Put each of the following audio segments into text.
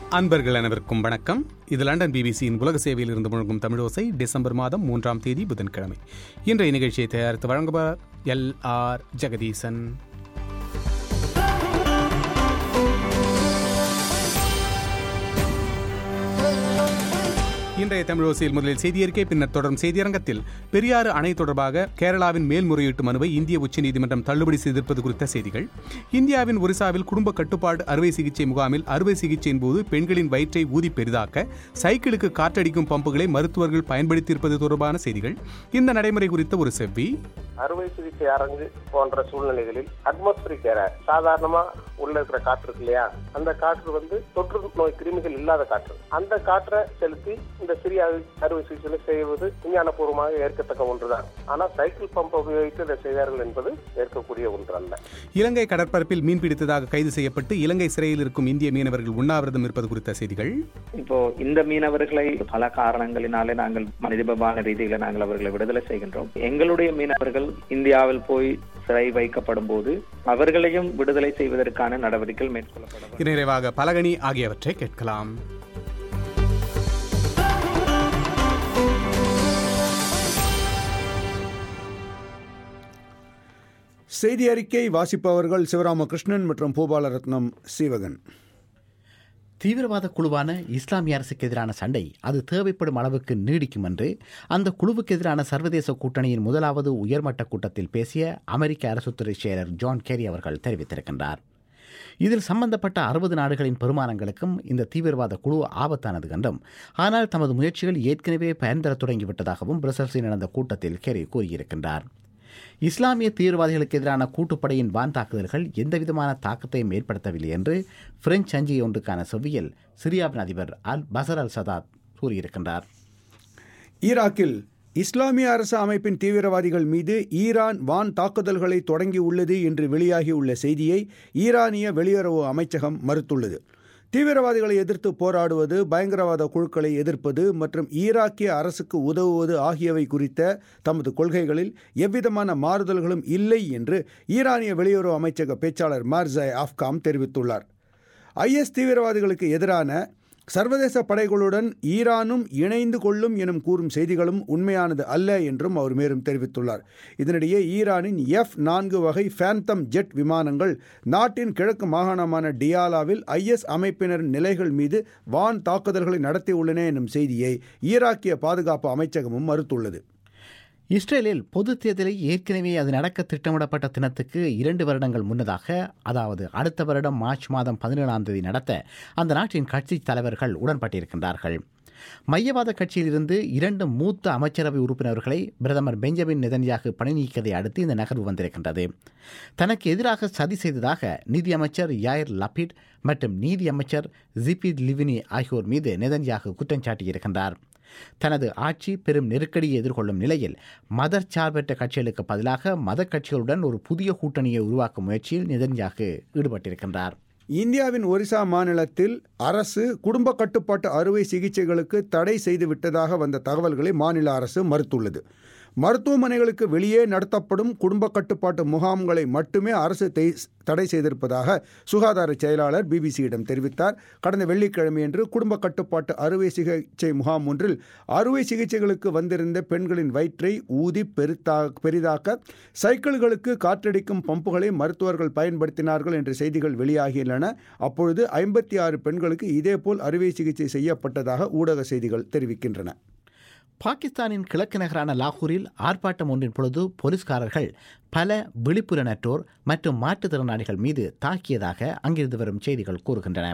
அன்பர்கள் அனைவருக்கும் வணக்கம் இது லண்டன் பிபிசியின் உலக சேவையில் இருந்து முழங்கும் தமிழோசை டிசம்பர் மாதம் மூன்றாம் தேதி புதன்கிழமை இன்றைய நிகழ்ச்சியை தயாரித்து வழங்குபவர் எல் ஆர் ஜெகதீசன் இன்றைய தமிழோசையில் முதலில் செய்தியறிக்கை பின்னர் தொடரும் செய்தியரங்கத்தில் பெரியாறு அணை தொடர்பாக கேரளாவின் மேல்முறையீட்டு மனுவை இந்திய உச்சநீதிமன்றம் தள்ளுபடி செய்திருப்பது குறித்த செய்திகள் இந்தியாவின் ஒரிசாவில் குடும்ப கட்டுப்பாடு அறுவை சிகிச்சை முகாமில் அறுவை சிகிச்சையின் போது பெண்களின் வயிற்றை ஊதி பெரிதாக்க சைக்கிளுக்கு காற்றடிக்கும் பம்புகளை மருத்துவர்கள் பயன்படுத்தியிருப்பது தொடர்பான செய்திகள் இந்த நடைமுறை குறித்த ஒரு செவ்வி அறுவை சிகிச்சை அரங்கு போன்ற சூழ்நிலைகளில் அட்மாஸ்பரிக் ஏர் சாதாரணமா உள்ள இருக்கிற காற்று இருக்கு இல்லையா அந்த காற்று வந்து தொற்று நோய் கிருமிகள் இல்லாத காற்று அந்த காற்றை செலுத்தி இந்த சிறிய அறு- அறுவை சிகிச்சைகளை செய்வது விஞ்ஞானபூர்வமாக ஏற்கத்தக்க ஒன்றுதான் ஆனா சைக்கிள் பம்ப் உபயோகித்து இதை செய்தார்கள் என்பது ஏற்கக்கூடிய ஒன்று அல்ல இலங்கை கடற்பரப்பில் மீன் பிடித்ததாக கைது செய்யப்பட்டு இலங்கை சிறையில் இருக்கும் இந்திய மீனவர்கள் உண்ணாவிரதம் இருப்பது குறித்த செய்திகள் இப்போ இந்த மீனவர்களை பல காரணங்களினாலே நாங்கள் மனிதபான ரீதியில நாங்கள் அவர்களை விடுதலை செய்கின்றோம் எங்களுடைய மீனவர்கள் இந்தியாவில் போய் சிறை வைக்கப்படும் போது அவர்களையும் விடுதலை செய்வதற்கான நடவடிக்கைகள் மேற்கொள்ளப்படும் நிறைவாக பலகணி ஆகியவற்றை கேட்கலாம் செய்தி அறிக்கை வாசிப்பவர்கள் சிவராமகிருஷ்ணன் மற்றும் பூபாலரத்னம் சீவகன் தீவிரவாத குழுவான இஸ்லாமிய அரசுக்கு எதிரான சண்டை அது தேவைப்படும் அளவுக்கு நீடிக்கும் என்று அந்த குழுவுக்கு எதிரான சர்வதேச கூட்டணியின் முதலாவது உயர்மட்ட கூட்டத்தில் பேசிய அமெரிக்க அரசுத்துறை செயலர் ஜான் கேரி அவர்கள் தெரிவித்திருக்கின்றார் இதில் சம்பந்தப்பட்ட அறுபது நாடுகளின் பெருமானங்களுக்கும் இந்த தீவிரவாத குழு ஆபத்தானது என்றும் ஆனால் தமது முயற்சிகள் ஏற்கனவே பயன் தரத் தொடங்கிவிட்டதாகவும் பிரசல்ஸில் நடந்த கூட்டத்தில் கேரி கூறியிருக்கின்றார் இஸ்லாமிய தீவிரவாதிகளுக்கு எதிரான கூட்டுப்படையின் வான் தாக்குதல்கள் எந்தவிதமான தாக்கத்தையும் ஏற்படுத்தவில்லை என்று பிரெஞ்சு அஞ்சிகை ஒன்றுக்கான செவ்வியில் சிரியாவின் அதிபர் அல் பசர் அல் சதாத் கூறியிருக்கின்றார் ஈராக்கில் இஸ்லாமிய அரசு அமைப்பின் தீவிரவாதிகள் மீது ஈரான் வான் தாக்குதல்களை தொடங்கியுள்ளது என்று வெளியாகியுள்ள செய்தியை ஈரானிய வெளியுறவு அமைச்சகம் மறுத்துள்ளது தீவிரவாதிகளை எதிர்த்து போராடுவது பயங்கரவாத குழுக்களை எதிர்ப்பது மற்றும் ஈராக்கிய அரசுக்கு உதவுவது ஆகியவை குறித்த தமது கொள்கைகளில் எவ்விதமான மாறுதல்களும் இல்லை என்று ஈரானிய வெளியுறவு அமைச்சக பேச்சாளர் மார்சாய் ஆஃப்காம் தெரிவித்துள்ளார் ஐஎஸ் தீவிரவாதிகளுக்கு எதிரான சர்வதேச படைகளுடன் ஈரானும் இணைந்து கொள்ளும் எனும் கூறும் செய்திகளும் உண்மையானது அல்ல என்றும் அவர் மேலும் தெரிவித்துள்ளார் இதனிடையே ஈரானின் எஃப் நான்கு வகை ஃபேந்தம் ஜெட் விமானங்கள் நாட்டின் கிழக்கு மாகாணமான டியாலாவில் ஐஎஸ் அமைப்பினரின் நிலைகள் மீது வான் தாக்குதல்களை நடத்தியுள்ளன எனும் செய்தியை ஈராக்கிய பாதுகாப்பு அமைச்சகமும் மறுத்துள்ளது இஸ்ரேலில் பொது தேர்தலை ஏற்கனவே அது நடக்க திட்டமிடப்பட்ட தினத்துக்கு இரண்டு வருடங்கள் முன்னதாக அதாவது அடுத்த வருடம் மார்ச் மாதம் பதினேழாம் தேதி நடத்த அந்த நாட்டின் கட்சி தலைவர்கள் உடன்பட்டிருக்கின்றார்கள் மையவாத கட்சியிலிருந்து இரண்டு மூத்த அமைச்சரவை உறுப்பினர்களை பிரதமர் பெஞ்சமின் நெதன்யாகு பணி நீக்கியதை அடுத்து இந்த நகர்வு வந்திருக்கின்றது தனக்கு எதிராக சதி செய்ததாக நிதியமைச்சர் யாயர் லபிட் மற்றும் நீதி அமைச்சர் ஜிபித் லிவினி ஆகியோர் மீது நெதன்யாகு குற்றம் சாட்டியிருக்கின்றார் தனது ஆட்சி பெரும் நெருக்கடியை எதிர்கொள்ளும் நிலையில் மதர் சார்பற்ற கட்சிகளுக்கு பதிலாக மத கட்சிகளுடன் ஒரு புதிய கூட்டணியை உருவாக்கும் முயற்சியில் நெதன்யாகு ஈடுபட்டிருக்கின்றார் இந்தியாவின் ஒரிசா மாநிலத்தில் அரசு குடும்ப கட்டுப்பாட்டு அறுவை சிகிச்சைகளுக்கு தடை செய்து விட்டதாக வந்த தகவல்களை மாநில அரசு மறுத்துள்ளது மருத்துவமனைகளுக்கு வெளியே நடத்தப்படும் குடும்ப கட்டுப்பாட்டு முகாம்களை மட்டுமே அரசு தெய்- தடை செய்திருப்பதாக சுகாதார செயலாளர் பிபிசியிடம் தெரிவித்தார் கடந்த வெள்ளிக்கிழமையன்று குடும்ப கட்டுப்பாட்டு அறுவை சிகிச்சை முகாம் ஒன்றில் அறுவை சிகிச்சைகளுக்கு வந்திருந்த பெண்களின் வயிற்றை ஊதி பெருத்தா பெரிதாக்க சைக்கிள்களுக்கு காற்றடிக்கும் பம்புகளை மருத்துவர்கள் பயன்படுத்தினார்கள் என்ற செய்திகள் வெளியாகியுள்ளன அப்பொழுது ஐம்பத்தி ஆறு பெண்களுக்கு இதேபோல் அறுவை சிகிச்சை செய்யப்பட்டதாக ஊடக செய்திகள் தெரிவிக்கின்றன பாகிஸ்தானின் கிழக்கு நகரான லாகூரில் ஆர்ப்பாட்டம் ஒன்றின் பொழுது போலீஸ்காரர்கள் பல விழிப்புலனற்றோர் மற்றும் மாற்றுத்திறனாளிகள் மீது தாக்கியதாக அங்கிருந்து வரும் செய்திகள் கூறுகின்றன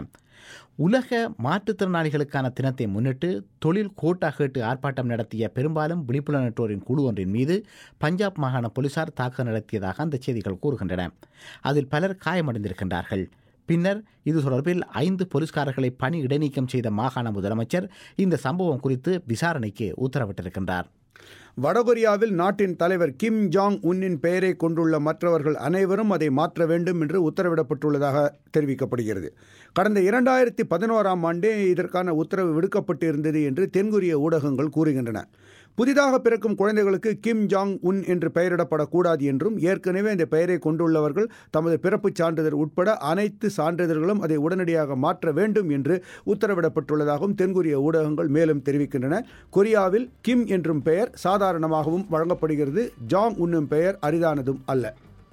உலக மாற்றுத்திறனாளிகளுக்கான தினத்தை முன்னிட்டு தொழில் கோட்டா கேட்டு ஆர்ப்பாட்டம் நடத்திய பெரும்பாலும் விழிப்புலனற்றோரின் குழு ஒன்றின் மீது பஞ்சாப் மாகாண போலீசார் தாக்குதல் நடத்தியதாக அந்த செய்திகள் கூறுகின்றன அதில் பலர் காயமடைந்திருக்கின்றார்கள் பின்னர் இது தொடர்பில் ஐந்து போலீஸ்காரர்களை பணி இடைநீக்கம் செய்த மாகாண முதலமைச்சர் இந்த சம்பவம் குறித்து விசாரணைக்கு உத்தரவிட்டிருக்கின்றார் வடகொரியாவில் நாட்டின் தலைவர் கிம் ஜாங் உன்னின் பெயரை கொண்டுள்ள மற்றவர்கள் அனைவரும் அதை மாற்ற வேண்டும் என்று உத்தரவிடப்பட்டுள்ளதாக தெரிவிக்கப்படுகிறது கடந்த இரண்டாயிரத்தி பதினோராம் ஆண்டே இதற்கான உத்தரவு விடுக்கப்பட்டிருந்தது என்று தென்கொரிய ஊடகங்கள் கூறுகின்றன புதிதாக பிறக்கும் குழந்தைகளுக்கு கிம் ஜாங் உன் என்று பெயரிடப்படக்கூடாது என்றும் ஏற்கனவே இந்த பெயரை கொண்டுள்ளவர்கள் தமது பிறப்புச் சான்றிதழ் உட்பட அனைத்து சான்றிதழ்களும் அதை உடனடியாக மாற்ற வேண்டும் என்று உத்தரவிடப்பட்டுள்ளதாகவும் தென்கொரிய ஊடகங்கள் மேலும் தெரிவிக்கின்றன கொரியாவில் கிம் என்றும் பெயர் சாதாரணமாகவும் வழங்கப்படுகிறது ஜாங் உன்னும் பெயர் அரிதானதும் அல்ல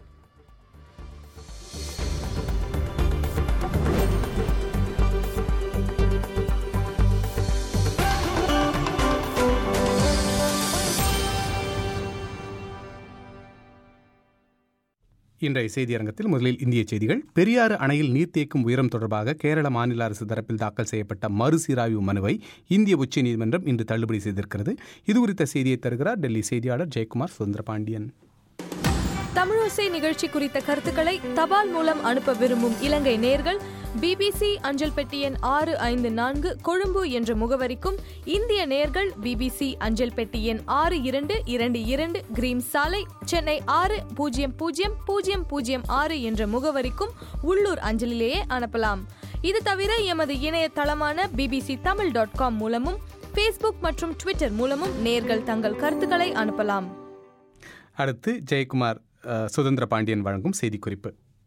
இன்றைய செய்தியரங்கத்தில் முதலில் இந்திய செய்திகள் பெரியாறு அணையில் நீர்த்தேக்கும் உயரம் தொடர்பாக கேரள மாநில அரசு தரப்பில் தாக்கல் செய்யப்பட்ட மறுசீராய்வு மனுவை இந்திய உச்சநீதிமன்றம் இன்று தள்ளுபடி செய்திருக்கிறது இது குறித்த செய்தியை தருகிறார் டெல்லி செய்தியாளர் ஜெயக்குமார் சுந்தரபாண்டியன் தமிழோசை நிகழ்ச்சி குறித்த கருத்துக்களை தபால் மூலம் அனுப்ப விரும்பும் இலங்கை நேர்கள் பிபிசி அஞ்சல் பெட்டி எண் ஆறு ஐந்து நான்கு கொழும்பு என்ற முகவரிக்கும் இந்திய நேர்கள் பிபிசி அஞ்சல் பெட்டி எண் ஆறு இரண்டு இரண்டு இரண்டு கிரீம் சாலை சென்னை ஆறு பூஜ்ஜியம் பூஜ்ஜியம் பூஜ்ஜியம் பூஜ்ஜியம் ஆறு என்ற முகவரிக்கும் உள்ளூர் அஞ்சலிலேயே அனுப்பலாம் இது தவிர எமது இணையதளமான பிபிசி தமிழ் டாட் காம் மூலமும் ஃபேஸ்புக் மற்றும் ட்விட்டர் மூலமும் நேர்கள் தங்கள் கருத்துக்களை அனுப்பலாம் அடுத்து ஜெயக்குமார் அஹ், சுதந்திர பாண்டியன் வழங்கும் செய்திக்குறிப்பு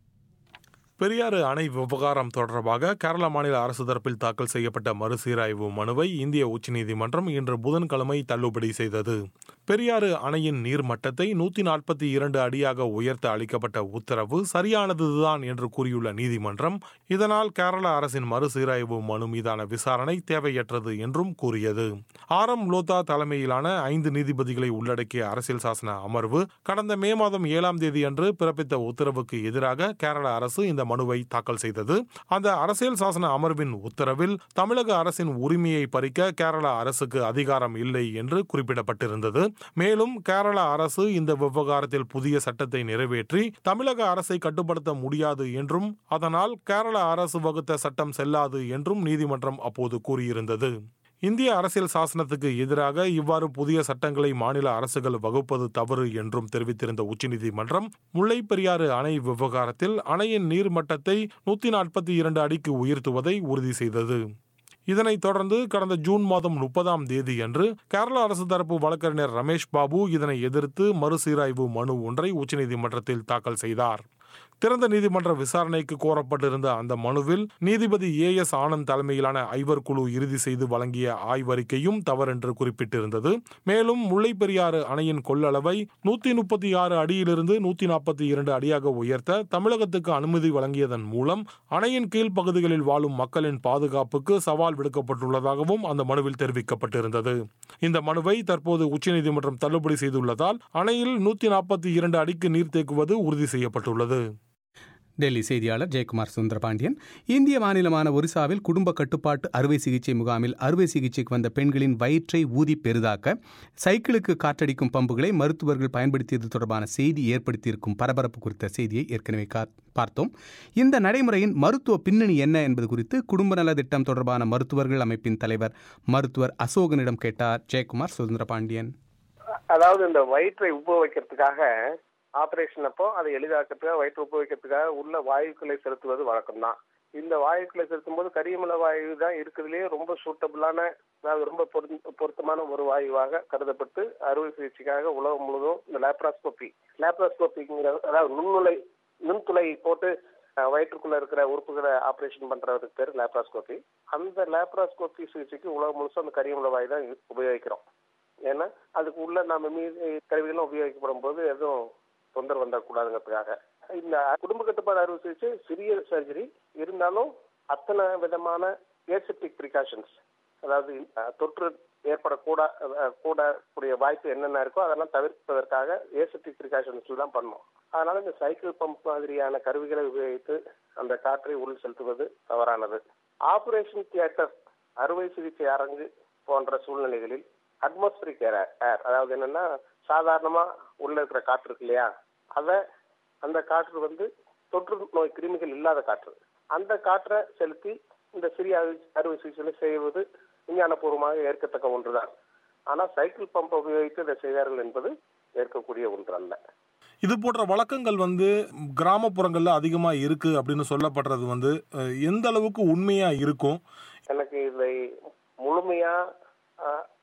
பெரியாறு அணை விவகாரம் தொடர்பாக கேரள மாநில அரசு தரப்பில் தாக்கல் செய்யப்பட்ட மறுசீராய்வு மனுவை இந்திய உச்சநீதிமன்றம் இன்று புதன்கிழமை தள்ளுபடி செய்தது பெரியாறு அணையின் நீர்மட்டத்தை நூத்தி நாற்பத்தி இரண்டு அடியாக உயர்த்த அளிக்கப்பட்ட உத்தரவு சரியானதுதான் என்று கூறியுள்ள நீதிமன்றம் இதனால் கேரள அரசின் மறுசீராய்வு மனு மீதான விசாரணை தேவையற்றது என்றும் கூறியது ஆர் எம் லோதா தலைமையிலான ஐந்து நீதிபதிகளை உள்ளடக்கிய அரசியல் சாசன அமர்வு கடந்த மே மாதம் ஏழாம் தேதி அன்று பிறப்பித்த உத்தரவுக்கு எதிராக கேரள அரசு இந்த மனுவை தாக்கல் செய்தது அந்த அரசியல் சாசன அமர்வின் உத்தரவில் தமிழக அரசின் உரிமையை பறிக்க கேரள அரசுக்கு அதிகாரம் இல்லை என்று குறிப்பிடப்பட்டிருந்தது மேலும் கேரள அரசு இந்த விவகாரத்தில் புதிய சட்டத்தை நிறைவேற்றி தமிழக அரசை கட்டுப்படுத்த முடியாது என்றும் அதனால் கேரள அரசு வகுத்த சட்டம் செல்லாது என்றும் நீதிமன்றம் அப்போது கூறியிருந்தது இந்திய அரசியல் சாசனத்துக்கு எதிராக இவ்வாறு புதிய சட்டங்களை மாநில அரசுகள் வகுப்பது தவறு என்றும் தெரிவித்திருந்த உச்சநீதிமன்றம் முல்லை பெரியாறு அணை விவகாரத்தில் அணையின் நீர்மட்டத்தை நூத்தி நாற்பத்தி இரண்டு அடிக்கு உயர்த்துவதை உறுதி செய்தது இதனைத் தொடர்ந்து கடந்த ஜூன் மாதம் முப்பதாம் தேதியன்று கேரள அரசு தரப்பு வழக்கறிஞர் ரமேஷ் பாபு இதனை எதிர்த்து மறுசீராய்வு மனு ஒன்றை உச்சநீதிமன்றத்தில் தாக்கல் செய்தார் திறந்த நீதிமன்ற விசாரணைக்கு கோரப்பட்டிருந்த அந்த மனுவில் நீதிபதி ஏ எஸ் ஆனந்த் தலைமையிலான ஐவர் குழு இறுதி செய்து வழங்கிய ஆய்வறிக்கையும் தவறென்று குறிப்பிட்டிருந்தது மேலும் முல்லை பெரியாறு அணையின் கொள்ளளவை நூத்தி முப்பத்தி ஆறு அடியிலிருந்து நூத்தி நாற்பத்தி இரண்டு அடியாக உயர்த்த தமிழகத்துக்கு அனுமதி வழங்கியதன் மூலம் அணையின் கீழ் பகுதிகளில் வாழும் மக்களின் பாதுகாப்புக்கு சவால் விடுக்கப்பட்டுள்ளதாகவும் அந்த மனுவில் தெரிவிக்கப்பட்டிருந்தது இந்த மனுவை தற்போது உச்சநீதிமன்றம் தள்ளுபடி செய்துள்ளதால் அணையில் நூத்தி நாற்பத்தி இரண்டு அடிக்கு நீர் தேக்குவது உறுதி செய்யப்பட்டுள்ளது டெல்லி செய்தியாளர் ஜெயக்குமார் சுந்தரபாண்டியன் இந்திய மாநிலமான ஒரிசாவில் குடும்ப கட்டுப்பாட்டு அறுவை சிகிச்சை முகாமில் அறுவை சிகிச்சைக்கு வந்த பெண்களின் வயிற்றை ஊதி பெரிதாக்க சைக்கிளுக்கு காற்றடிக்கும் பம்புகளை மருத்துவர்கள் பயன்படுத்தியது தொடர்பான செய்தி ஏற்படுத்தியிருக்கும் பரபரப்பு குறித்த செய்தியை ஏற்கனவே கா- பார்த்தோம் இந்த நடைமுறையின் மருத்துவ பின்னணி என்ன என்பது குறித்து குடும்ப நல திட்டம் தொடர்பான மருத்துவர்கள் அமைப்பின் தலைவர் மருத்துவர் அசோகனிடம் கேட்டார் ஜெயக்குமார் சுதந்திரபாண்டியன் அதாவது இந்த வயிற்றை உப்ப வைக்கிறதுக்காக ஆபரேஷன் அப்போ அதை எளிதாக்கிறதுக்காக வயிற்று உப்ப வைக்கிறதுக்காக உள்ள வாயுக்களை செலுத்துவது வழக்கம்தான் இந்த வாயுக்களை செலுத்தும் போது கரியமல வாயு தான் இருக்கிறதுலேயே ரொம்ப சூட்டபிளான அதாவது ரொம்ப பொருந்த- பொருத்தமான ஒரு வாயுவாக கருதப்பட்டு அறுவை சிகிச்சைக்காக உலகம் முழுவதும் இந்த லேப்ராஸ்கோபி லேப்ராஸ்கோபிங்கிற அதாவது நுண்ணுலை நுண்துளை போட்டு அஹ், வயிற்றுக்குள்ள இருக்கிற உறுப்புகளை ஆபரேஷன் பண்றதுக்கு பேர் லேப்ராஸ்கோபி அந்த லேப்ராஸ்கோபி சிகிச்சைக்கு உலகம் முழுசும் அந்த கரியமல வாயு தான் உபயோகிக்கிறோம் ஏன்னா அதுக்கு உள்ள நம்ம மீது கருவிகளும் உபயோகிக்கப்படும் போது எதுவும் தொந்தரவு வந்துடக்கூடாதுங்கிறதுக்காக இந்த குடும்ப கட்டுப்பாடு அறுவை சிகிச்சை சிறிய சர்ஜரி இருந்தாலும் அத்தனை விதமான ஏசெப்டிக் ப்ரிகாஷன்ஸ் அதாவது அஹ், தொற்று ஏற்படக்கூடா அஹ், கூடக்கூடிய வாய்ப்பு என்னென்ன இருக்கோ அதெல்லாம் தவிர்ப்பதற்காக ஏசெப்டிக் ப்ரிகாஷன்ஸ் தான் பண்ணோம் அதனால இந்த சைக்கிள் பம்ப் மாதிரியான கருவிகளை உபயோகித்து அந்த காற்றை உள் செலுத்துவது தவறானது ஆபரேஷன் தியேட்டர் அறுவை சிகிச்சை அரங்கு போன்ற சூழ்நிலைகளில் அட்மாஸ்பிரிக் ஏர் ஏர் அதாவது என்னன்னா சாதாரணமா உள்ள இருக்கிற காற்று இருக்கு இல்லையா அத அந்த காற்று வந்து தொற்று நோய் கிருமிகள் இல்லாத காற்று அந்த காற்றை செலுத்தி இந்த சிறிய அறுவை அறுவை சிகிச்சைகளை செய்வது விஞ்ஞானபூர்வமாக ஏற்கத்தக்க ஒன்றுதான் ஆனா சைக்கிள் பம்ப் உபயோகித்து இதை செய்தார்கள் என்பது ஏற்கக்கூடிய ஒன்று அல்ல இது போன்ற வழக்கங்கள் வந்து கிராமப்புறங்கள்ல அதிகமா இருக்கு அப்படின்னு சொல்லப்படுறது வந்து அஹ், எந்த அளவுக்கு உண்மையா இருக்கும் எனக்கு இதை முழுமையா ஆஹ்,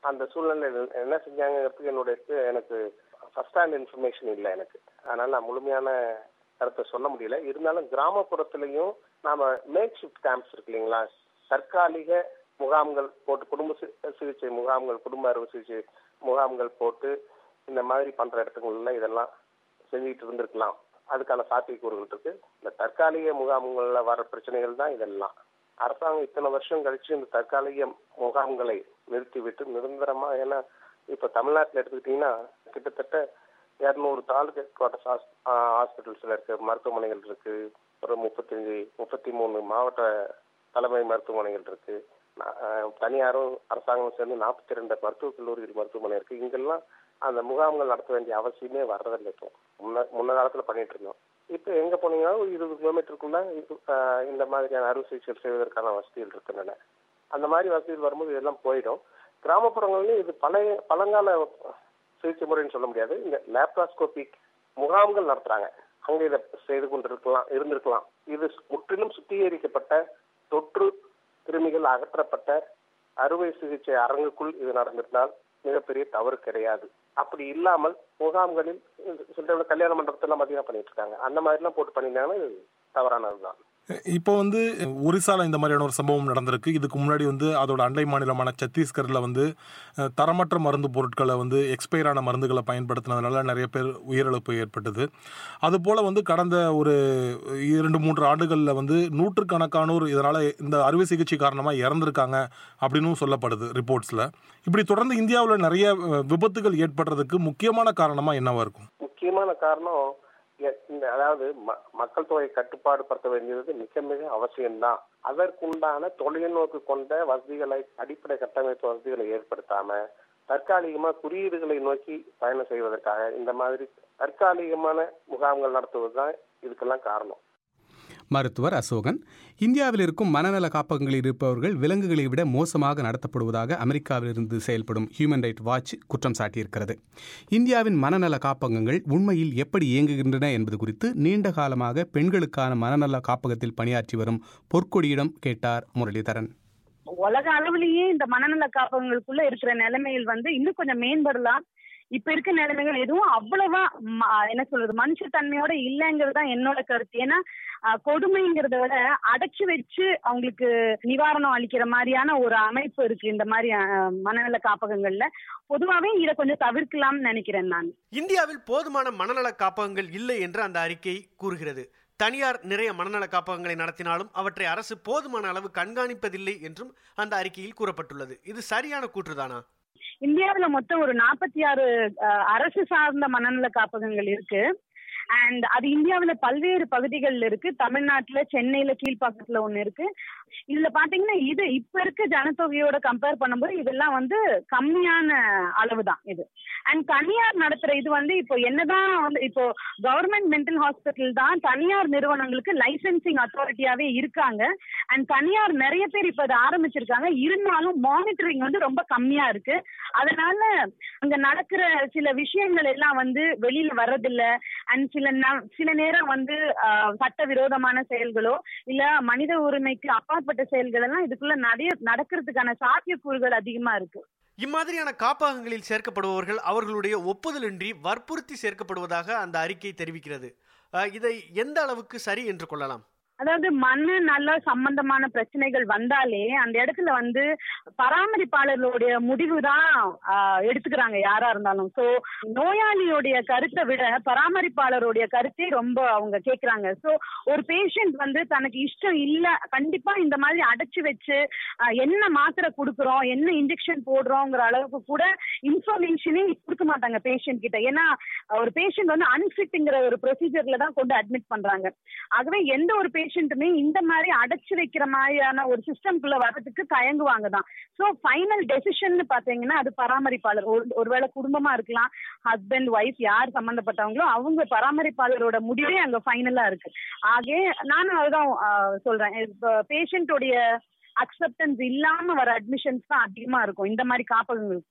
அந்த சூழ்நிலையில் என்ன செஞ்சாங்கிறதுக்கு என்னுடைய இது எனக்கு ஃபர்ஸ்ட் ஹேண்ட் இன்ஃபர்மேஷன் இல்லை எனக்கு அதனால நான் முழுமையான கருத்தை சொல்ல முடியல இருந்தாலும் கிராமப்புறத்திலையும் நாம மேக் ஷிஃப்ட் கேம்ப்ஸ் இருக்கு இல்லைங்களா தற்காலிக முகாம்கள் போட்டு குடும்ப சி- சிகிச்சை முகாம்கள் குடும்ப அறுவை சிகிச்சை முகாம்கள் போட்டு இந்த மாதிரி பண்ற இடத்துங்கள்ல இதெல்லாம் செஞ்சுட்டு இருந்திருக்கலாம் அதுக்கான சாத்தியக்கூறுகள் இருக்கு இந்த தற்காலிக முகாம்கள்ல வர பிரச்சனைகள் தான் இதெல்லாம் அரசாங்கம் இத்தனை வருஷம் கழிச்சு இந்த தற்காலிக முகாம்களை நிறுத்திவிட்டு நிரந்தரமா ஏன்னா இப்ப தமிழ்நாட்டுல எடுத்துக்கிட்டீங்கன்னா கிட்டத்தட்ட இருநூறு தாலுகா குவார்டர்ஸ் ஹாஸ்பிட்டல்ஸ்ல இருக்கு மருத்துவமனைகள் இருக்கு ஒரு முப்பத்தஞ்சு முப்பத்தி மூணு மாவட்ட தலைமை மருத்துவமனைகள் இருக்கு நா- ஆஹ் தனியாரும் அரசாங்கமும் சேர்ந்து நாற்பத்தி ரெண்டு மருத்துவக் கல்லூரி மருத்துவமனை இருக்கு இங்கெல்லாம் அந்த முகாம்கள் நடத்த வேண்டிய அவசியமே வர்றதில்லை இப்போ முன்ன முன்ன காலத்துல பண்ணிட்டு இருந்தோம் இப்போ எங்க போனீங்கன்னா ஒரு இருபது கிலோமீட்டருக்குள்ள இது, ஆஹ் இந்த மாதிரியான அறுவை சிகிச்சை செய்வதற்கான வசதிகள் இருக்கின்றன அந்த மாதிரி வசதிகள் வரும்போது இதெல்லாம் போயிடும் கிராமப்புறங்கள்லயும் இது பழைய பழங்கால சிகிச்சை முறைன்னு சொல்ல முடியாது இந்த லேப்ராஸ்கோபிக் முகாம்கள் நடத்துறாங்க அங்க இதை செய்து கொண்டிருக்கலாம் இருந்திருக்கலாம் இது முற்றிலும் சுத்திகரிக்கப்பட்ட தொற்று கிருமிகள் அகற்றப்பட்ட அறுவை சிகிச்சை அரங்குக்குள் இது நடந்திருந்தால் மிகப்பெரிய தவறு கிடையாது அப்படி இல்லாமல் முகாம்களில் சில இடத்துல கல்யாண மண்டபத்தெல்லாம் அதிகம் பண்ணிட்டு இருக்காங்க அந்த மாதிரி எல்லாம் போட்டு பண்ணியிருந்தாங்கன்னா இது தவறானதுதான் இப்போ வந்து ஒரிசால இந்த மாதிரியான ஒரு சம்பவம் நடந்திருக்கு இதுக்கு முன்னாடி வந்து அதோட அண்டை மாநிலமான சத்தீஸ்கர்ல வந்து அஹ், தரமற்ற மருந்து பொருட்களை வந்து எக்ஸ்பயர் ஆன மருந்துகளை பயன்படுத்தினதுனால நிறைய பேர் உயிரிழப்பு ஏற்பட்டது அதுபோல வந்து கடந்த ஒரு இரண்டு மூன்று ஆண்டுகளில் வந்து நூற்றுக்கணக்கானோர் இதனால இந்த அறுவை சிகிச்சை காரணமா இறந்திருக்காங்க அப்படின்னும் சொல்லப்படுது ரிப்போர்ட்ஸ்ல இப்படி தொடர்ந்து இந்தியாவில் நிறைய அஹ், விபத்துகள் ஏற்படுறதுக்கு முக்கியமான காரணமா என்னவா இருக்கும் முக்கியமான காரணம் எ- இந்த அதாவது ம- மக்கள் தொகை கட்டுப்பாடு படுத்த வேண்டியது மிக மிக அவசியம்தான் அதற்குண்டான தொலைநோக்கு கொண்ட வசதிகளை அடிப்படை கட்டமைப்பு வசதிகளை ஏற்படுத்தாம தற்காலிகமா குறியீடுகளை நோக்கி பயணம் செய்வதற்காக இந்த மாதிரி தற்காலிகமான முகாம்கள் நடத்துவதுதான் இதுக்கெல்லாம் காரணம் மருத்துவர் அசோகன் இந்தியாவில் இருக்கும் மனநல காப்பகங்களில் இருப்பவர்கள் விலங்குகளை விட மோசமாக நடத்தப்படுவதாக அமெரிக்காவிலிருந்து செயல்படும் ஹியூமன் ரைட் வாட்ச் குற்றம் சாட்டியிருக்கிறது இந்தியாவின் மனநல காப்பகங்கள் உண்மையில் எப்படி இயங்குகின்றன என்பது குறித்து நீண்ட காலமாக பெண்களுக்கான மனநல காப்பகத்தில் பணியாற்றி வரும் பொற்கொடியிடம் கேட்டார் முரளிதரன் உலக அளவிலேயே இந்த மனநல காப்பகங்களுக்குள்ள இருக்கிற நிலைமைகள் வந்து இன்னும் கொஞ்சம் மேம்படலாம் இப்ப இருக்க நிலைமைகள் எதுவும் அவ்வளவா ம- என்ன சொல்றது மனுஷத்தன்மையோட இல்லைங்கிறது தான் என்னோட கருத்து ஏன்னா அஹ், கொடுமைங்கிறத விட அடைச்சு வச்சு அவங்களுக்கு நிவாரணம் அளிக்கிற மாதிரியான ஒரு அமைப்பு இருக்கு இந்த மாதிரி அஹ், மனநல காப்பகங்கள்ல பொதுவாவே இதை கொஞ்சம் தவிர்க்கலாம்னு நினைக்கிறேன் நான் இந்தியாவில் போதுமான மனநல காப்பகங்கள் இல்லை என்று அந்த அறிக்கை கூறுகிறது தனியார் நிறைய மனநல காப்பகங்களை நடத்தினாலும் அவற்றை அரசு போதுமான அளவு கண்காணிப்பதில்லை என்றும் அந்த அறிக்கையில் கூறப்பட்டுள்ளது இது சரியான கூற்றுதானா இந்தியாவுல மொத்தம் ஒரு நாற்பத்தி ஆறு அரசு சார்ந்த மனநல காப்பகங்கள் இருக்கு அண்ட் அது இந்தியாவுல பல்வேறு பகுதிகள்ல இருக்கு தமிழ்நாட்டுல சென்னையில கீழ்ப்பாக்கத்துல ஒண்ணு இருக்கு இதுல பாத்தீங்கன்னா இது இப்ப இருக்க ஜனத்தொகையோட கம்பேர் பண்ணும்போது இதெல்லாம் வந்து கம்மியான அளவு தான் இது அண்ட் தனியார் நடத்துற இது வந்து இப்போ என்னதான் வந்து இப்போ கவர்மெண்ட் மென்டல் ஹாஸ்பிட்டல் தான் தனியார் நிறுவனங்களுக்கு லைசென்சிங் அத்தாரிட்டியாவே இருக்காங்க அண்ட் தனியார் நிறைய பேர் இப்ப அதை ஆரம்பிச்சிருக்காங்க இருந்தாலும் மானிட்டரிங் வந்து ரொம்ப கம்மியா இருக்கு அதனால அங்க நடக்கிற சில விஷயங்கள் எல்லாம் வந்து வெளியில வர்றதில்ல அண்ட் சில ந- சில நேரம் வந்து ஆஹ், சட்டவிரோதமான செயல்களோ இல்ல மனித உரிமைக்கு அப்பாற்பட்ட செயல்கள் எல்லாம் இதுக்குள்ள நிறைய நடக்கிறதுக்கான சாத்தியக்கூறுகள் அதிகமா இருக்கு இம்மாதிரியான காப்பகங்களில் சேர்க்கப்படுபவர்கள் அவர்களுடைய ஒப்புதலின்றி வற்புறுத்தி சேர்க்கப்படுவதாக அந்த அறிக்கை தெரிவிக்கிறது அஹ், இதை எந்த அளவுக்கு சரி என்று கொள்ளலாம் அதாவது மன நல சம்பந்தமான பிரச்சனைகள் வந்தாலே அந்த இடத்துல வந்து பராமரிப்பாளர்களுடைய முடிவு தான் எடுத்துக்கிறாங்க யாரா இருந்தாலும் சோ நோயாளியோடைய கருத்தை விட பராமரிப்பாளருடைய கருத்தை ரொம்ப அவங்க கேக்குறாங்க சோ ஒரு பேஷண்ட் வந்து தனக்கு இஷ்டம் இல்ல கண்டிப்பா இந்த மாதிரி அடைச்சு வச்சு ஆஹ், என்ன மாத்திரை கொடுக்குறோம் என்ன இன்ஜெக்ஷன் போடுறோங்கிற அளவுக்கு கூட இன்ஃபர்மேஷனே கொடுக்க மாட்டாங்க பேஷண்ட் கிட்ட ஏன்னா ஒரு பேஷண்ட் வந்து அன்ஃபிட்ங்கிற ஒரு ப்ரொசீஜர்ல தான் கொண்டு அட்மிட் பண்றாங்க ஆகவே எந்த ஒரு பேஷண்ட்டுமே இந்த மாதிரி அடைச்சு வைக்கிற மாதிரியான ஒரு சிஸ்டம்குள்ள வர்றதுக்கு தயங்குவாங்க தான் ஸோ ஃபைனல் டெசிஷன் பாத்தீங்கன்னா அது பராமரிப்பாளர் ஒரு- ஒருவேளை குடும்பமா இருக்கலாம் ஹஸ்பண்ட் ஒய்ஃப் யார் சம்பந்தப்பட்டவங்களோ அவங்க பராமரிப்பாளரோட முடிவே அங்க ஃபைனலா இருக்கு ஆகவே நானும் அதுதான் ஆஹ், சொல்றேன் இப்போ பேஷண்ட்டோடைய அக்செப்டன்ஸ் இல்லாம வர அட்மிஷன்ஸ் தான் அதிகமா இருக்கும் இந்த மாதிரி காப்பகங்களுக்குள்ள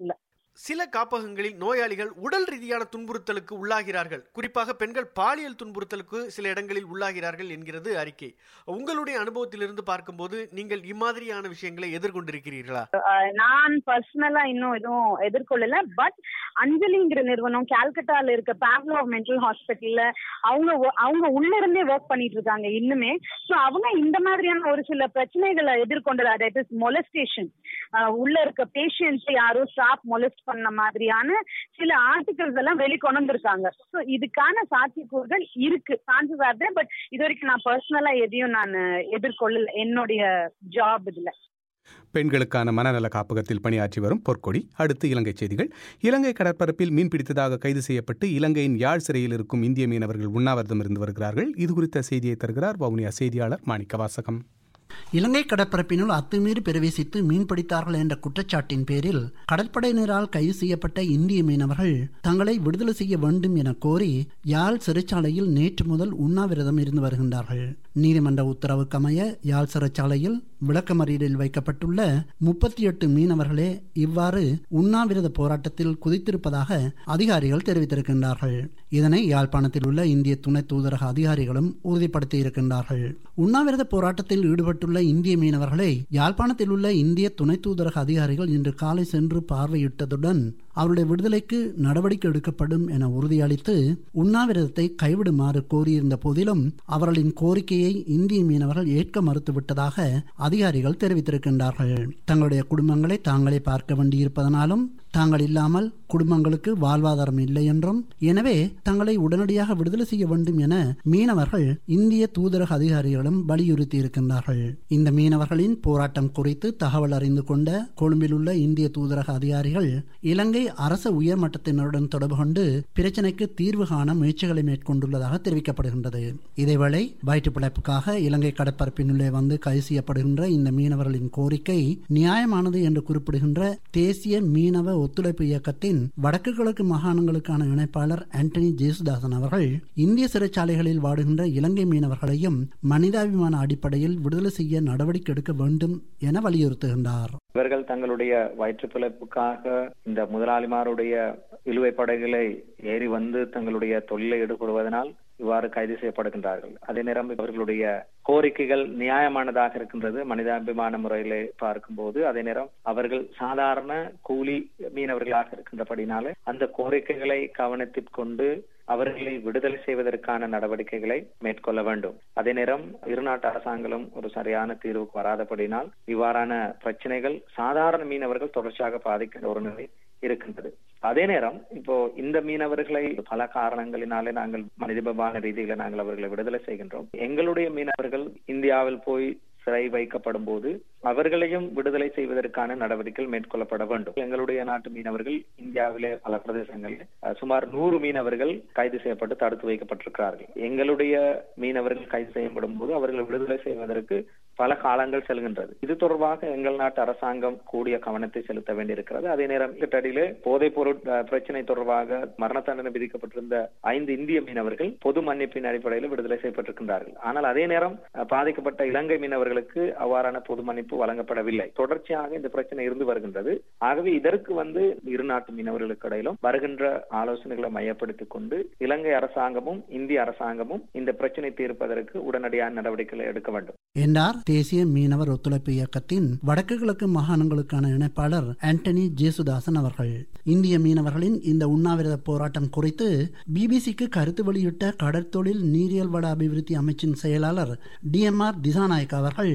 சில காப்பகங்களில் நோயாளிகள் உடல் ரீதியான துன்புறுத்தலுக்கு உள்ளாகிறார்கள் குறிப்பாக பெண்கள் பாலியல் துன்புறுத்தலுக்கு சில இடங்களில் உள்ளாகிறார்கள் என்கிறது அறிக்கை உங்களுடைய அனுபவத்திலிருந்து பார்க்கும்போது நீங்கள் இம்மாதிரியான விஷயங்களை எதிர்கொண்டிருக்கிறீர்களா அஹ் நான் பர்சனலா இன்னும் எதுவும் எதிர்கொள்ளல பட் அஞ்சலிங்கிற நிறுவனம் கால்கட்டால இருக்க பேவ்லோ மென்டல் ஹாஸ்பிட்டல்ல அவங்க wo- அவங்க உள்ள இருந்தே ஒர்க் பண்ணிட்டு இருக்காங்க இன்னுமே சோ அவங்க இந்த மாதிரியான ஒரு சில பிரச்சனைகளை எதிர்கொண்டது அதாவது மொலஸ்டேஷன் உள்ள இருக்க பேஷண்ட்ஸ் யாரோ ஸ்டாப் மொலஸ்ட் பண்ண மாதிரியான சில ஆர்டிகல்ஸ் எல்லாம் வெளிக்கொண்டு வந்திருக்காங்க சோ இதுக்கான சாத்தியக்கூறுகள் இருக்கு சான்சஸ் ஆர் பட் இது வரைக்கும் நான் பர்சனலா எதையும் நான் எதிர்கொள்ளல என்னுடைய ஜாப் இதுல பெண்களுக்கான மனநல காப்பகத்தில் பணியாற்றி வரும் பொற்கொடி அடுத்து இலங்கை செய்திகள் இலங்கை கடற்பரப்பில் மீன் பிடித்ததாக கைது செய்யப்பட்டு இலங்கையின் யாழ் சிறையில் இருக்கும் இந்திய மீனவர்கள் உண்ணாவிரதம் இருந்து வருகிறார்கள் இது குறித்த செய்தியை தருகிறார் வவுனியா செய்தியாளர் மாணிக்க வாசகம் இலங்கை கடற்பரப்பினுள் அத்துமீறி பிரவேசித்து மீன்பிடித்தார்கள் என்ற குற்றச்சாட்டின் பேரில் கடற்படையினரால் கைது செய்யப்பட்ட இந்திய மீனவர்கள் தங்களை விடுதலை செய்ய வேண்டும் என கோரி யாழ் சிறைச்சாலையில் நேற்று முதல் உண்ணாவிரதம் இருந்து வருகின்றார்கள் நீதிமன்ற உத்தரவுக்கமைய யாழ் சிறைச்சாலையில் விளக்கமறியலில் வைக்கப்பட்டுள்ள முப்பத்தி எட்டு மீனவர்களே இவ்வாறு உண்ணாவிரத போராட்டத்தில் குதித்திருப்பதாக அதிகாரிகள் தெரிவித்திருக்கின்றார்கள் இதனை யாழ்ப்பாணத்தில் உள்ள இந்திய துணை தூதரக அதிகாரிகளும் உறுதிப்படுத்தியிருக்கின்றார்கள் உண்ணாவிரத போராட்டத்தில் ஈடுபட்டுள்ள இந்திய மீனவர்களை யாழ்ப்பாணத்தில் உள்ள இந்திய துணை தூதரக அதிகாரிகள் இன்று காலை சென்று பார்வையிட்டதுடன் அவருடைய விடுதலைக்கு நடவடிக்கை எடுக்கப்படும் என உறுதியளித்து உண்ணாவிரதத்தை கைவிடுமாறு கோரியிருந்த போதிலும் அவர்களின் கோரிக்கையை இந்திய மீனவர்கள் ஏற்க மறுத்துவிட்டதாக அதிகாரிகள் தெரிவித்திருக்கின்றார்கள் தங்களுடைய குடும்பங்களை தாங்களே பார்க்க வேண்டியிருப்பதனாலும் தாங்கள் இல்லாமல் குடும்பங்களுக்கு வாழ்வாதாரம் இல்லை என்றும் எனவே தங்களை உடனடியாக விடுதலை செய்ய வேண்டும் என மீனவர்கள் இந்திய தூதரக அதிகாரிகளிடம் வலியுறுத்தி இருக்கின்றார்கள் இந்த மீனவர்களின் போராட்டம் குறித்து தகவல் அறிந்து கொண்ட கொழும்பில் உள்ள இந்திய தூதரக அதிகாரிகள் இலங்கை அரச உயர்மட்டத்தினருடன் தொடர்பு கொண்டு பிரச்சினைக்கு தீர்வு காண முயற்சிகளை மேற்கொண்டுள்ளதாக தெரிவிக்கப்படுகின்றது இதேவேளை வயிற்று பிழைப்புக்காக இலங்கை கடற்பரப்பினுள்ளே வந்து கைது செய்யப்படுகின்ற இந்த மீனவர்களின் கோரிக்கை நியாயமானது என்று குறிப்பிடுகின்ற தேசிய மீனவ ஒத்துழைப்பு இயக்கத்தின் வடக்கு கிழக்கு மாகாணங்களுக்கான இணைப்பாளர் ஆண்டனி ஜேசுதாசன் அவர்கள் இந்திய சிறைச்சாலைகளில் வாடுகின்ற இலங்கை மீனவர்களையும் மனிதாபிமான அடிப்படையில் விடுதலை செய்ய நடவடிக்கை எடுக்க வேண்டும் என வலியுறுத்துகின்றார் இவர்கள் தங்களுடைய வயிற்று பிழைப்புக்காக இந்த முதலாளிமாருடைய இழுவை படகுகளை ஏறி வந்து தங்களுடைய தொழிலை ஈடுபடுவதனால் இவ்வாறு கைது செய்யப்படுகின்றார்கள் அதே நேரம் இவர்களுடைய கோரிக்கைகள் நியாயமானதாக இருக்கின்றது மனிதாபிமான முறையிலே பார்க்கும்போது அதே நேரம் அவர்கள் சாதாரண கூலி மீனவர்களாக இருக்கின்றபடினாலே அந்த கோரிக்கைகளை கவனத்தில் கொண்டு அவர்களை விடுதலை செய்வதற்கான நடவடிக்கைகளை மேற்கொள்ள வேண்டும் அதே நேரம் இருநாட்டு அரசாங்கங்களும் ஒரு சரியான தீர்வுக்கு வராதபடினால் இவ்வாறான பிரச்சனைகள் சாதாரண மீனவர்கள் தொடர்ச்சியாக பாதிக்கின்ற ஒரு நிலை இருக்கின்றது அதே நேரம் இப்போ இந்த மீனவர்களை பல காரணங்களினாலே நாங்கள் மனிதபான ரீதியில நாங்கள் அவர்களை விடுதலை செய்கின்றோம் எங்களுடைய மீனவர்கள் இந்தியாவில் போய் சிறை வைக்கப்படும் போது அவர்களையும் விடுதலை செய்வதற்கான நடவடிக்கைகள் மேற்கொள்ளப்பட வேண்டும் எங்களுடைய நாட்டு மீனவர்கள் இந்தியாவிலே பல பிரதேசங்களில் அஹ், சுமார் நூறு மீனவர்கள் கைது செய்யப்பட்டு தடுத்து வைக்கப்பட்டிருக்கிறார்கள் எங்களுடைய மீனவர்கள் கைது செய்யப்படும் போது அவர்களை விடுதலை செய்வதற்கு பல காலங்கள் செல்கின்றது இது தொடர்பாக எங்கள் நாட்டு அரசாங்கம் கூடிய கவனத்தை செலுத்த வேண்டியிருக்கிறது அதே நேரம் கிட்டடியிலே போதைப் பொருள் அஹ், பிரச்சனை தொடர்பாக மரண தண்டனை விதிக்கப்பட்டிருந்த ஐந்து இந்திய மீனவர்கள் பொது மன்னிப்பின் அடிப்படையில் விடுதலை செய்யப்பட்டிருக்கின்றார்கள் ஆனால் அதே நேரம் அஹ், பாதிக்கப்பட்ட இலங்கை மீனவர்களுக்கு அவ்வாறான பொது மன்னிப்பு வழங்கப்படவில்லை தொடர்ச்சியாக இந்த பிரச்சனை இருந்து வருகின்றது ஆகவே இதற்கு வந்து இரு நாட்டு மீனவர்களுக்கு இடையிலும் வருகின்ற ஆலோசனைகளை மையப்படுத்திக் கொண்டு இலங்கை அரசாங்கமும் இந்திய அரசாங்கமும் இந்த பிரச்சனை தீர்ப்பதற்கு உடனடியான நடவடிக்கைகளை எடுக்க வேண்டும் என்றார் தேசிய மீனவர் ஒத்துழைப்பு இயக்கத்தின் வடக்கு கிழக்கு மாகாணங்களுக்கான இணைப்பாளர் ஆண்டனி ஜேசுதாசன் அவர்கள் இந்திய மீனவர்களின் இந்த உண்ணாவிரத போராட்டம் குறித்து பிபிசிக்கு கருத்து வெளியிட்ட கடற்தொழில் நீரியல் வள அபிவிருத்தி அமைச்சின் செயலாளர் டிஎம்ஆர் திசாநாயக் அவர்கள்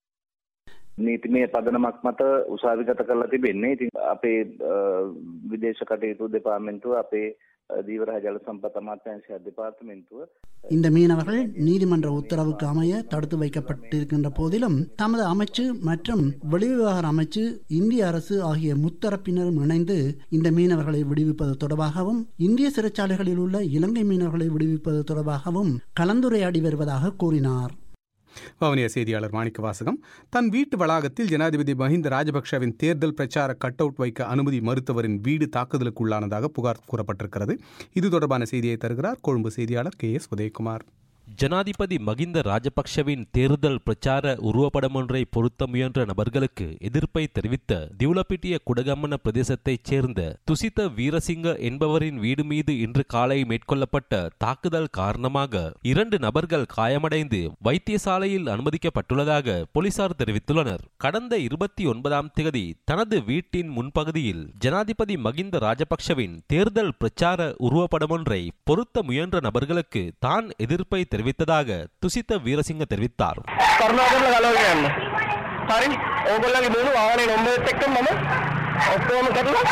නීතිමය පදනමක් මත උසාවිගත කරලා තිබෙන්නේ. ඉතින් අපේ අ, විදේශ කටයුතු දෙපාර්තමේන්තුව අපේ අ, දීවරහ ජල සම්පත් අමාත්‍යාංශය දෙපාර්තමේන්තුව இந்த மீனவர்கள் நீதிமன்ற உத்தரவுக்கு அமைய தடுத்து வைக்கப்பட்டிருக்கின்ற போதிலும் தமது அமைச்சு மற்றும் வெளிவிவகார அமைச்சு இந்திய அரசு ஆகிய முத்தரப்பினரும் இணைந்து இந்த மீனவர்களை விடுவிப்பது தொடர்பாகவும் இந்திய சிறைச்சாலைகளில் உள்ள இலங்கை மீனவர்களை விடுவிப்பது தொடர்பாகவும் கலந்துரையாடி வருவதாக கூறினார் வவுனியா செய்தியாளர் மாணிக்க வாசகம் தன் வீட்டு வளாகத்தில் ஜனாதிபதி மஹிந்த ராஜபக்ஷவின் தேர்தல் பிரச்சார கட் அவுட் வைக்க அனுமதி மறுத்தவரின் வீடு தாக்குதலுக்கு உள்ளானதாக புகார் கூறப்பட்டிருக்கிறது இது தொடர்பான செய்தியை தருகிறார் கொழும்பு செய்தியாளர் கே எஸ் உதயகுமார் ஜனாதிபதி மகிந்த ராஜபக்ஷவின் தேர்தல் பிரச்சார உருவப்படம் ஒன்றை பொருத்த முயன்ற நபர்களுக்கு எதிர்ப்பை தெரிவித்த திவுலப்பிட்டிய குடகம்மன பிரதேசத்தைச் சேர்ந்த துசித வீரசிங்க என்பவரின் வீடு மீது இன்று காலை மேற்கொள்ளப்பட்ட தாக்குதல் காரணமாக இரண்டு நபர்கள் காயமடைந்து வைத்தியசாலையில் அனுமதிக்கப்பட்டுள்ளதாக போலீசார் தெரிவித்துள்ளனர் கடந்த இருபத்தி ஒன்பதாம் தேதி தனது வீட்டின் முன்பகுதியில் ஜனாதிபதி மகிந்த ராஜபக்ஷவின் தேர்தல் பிரச்சார உருவப்படம் ஒன்றை பொருத்த முயன்ற நபர்களுக்கு தான் எதிர்ப்பை தெரிவித்ததாக துசித்த வீரசிங்க தெரிவித்தார் කරුණාකරලා ගලවගෙන යන්න. හරි? ඕගොල්ලන්ගේ මුළු වාහනේ නම්බර් එක්ක මම ඔක්කොම කරලා